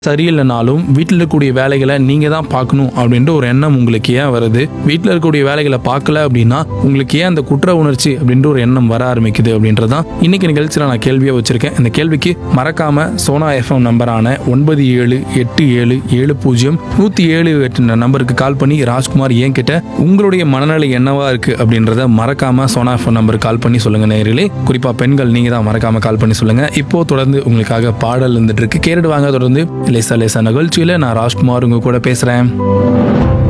சரியில்லைனாலும் வீட்டில் இருக்கக்கூடிய வேலைகளை நீங்க தான் பார்க்கணும் அப்படின்ற ஒரு எண்ணம் உங்களுக்கு ஏன் வருது வீட்டில் இருக்கக்கூடிய வேலைகளை பார்க்கல அப்படின்னா உங்களுக்கு ஏன் அந்த குற்ற உணர்ச்சி அப்படின்ற ஒரு எண்ணம் வர ஆரம்பிக்குது அப்படின்றதான் இன்னைக்கு நிகழ்ச்சியில் நான் கேள்வியை வச்சிருக்கேன் இந்த கேள்விக்கு மறக்காம சோனா எஃப்எம் நம்பரான ஒன்பது ஏழு எட்டு ஏழு ஏழு பூஜ்ஜியம் நூற்றி ஏழு எட்டு நம்பருக்கு கால் பண்ணி ராஜ்குமார் ஏன் கிட்ட உங்களுடைய மனநிலை என்னவா இருக்கு அப்படின்றத மறக்காம சோனா எஃப்எம் நம்பருக்கு கால் பண்ணி சொல்லுங்க நேயர்களே குறிப்பா பெண்கள் நீங்க தான் மறக்காம கால் பண்ணி சொல்லுங்க இப்போ தொடர்ந்து உங்களுக்காக பாடல் இருந்துட்டு இருக்கு கேட்டுட்டு வாங்க தொடர்ந்து லேசா லேசா நிகழ்ச்சியில நான் ராஜ்குமார் உங்க கூட பேசுறேன்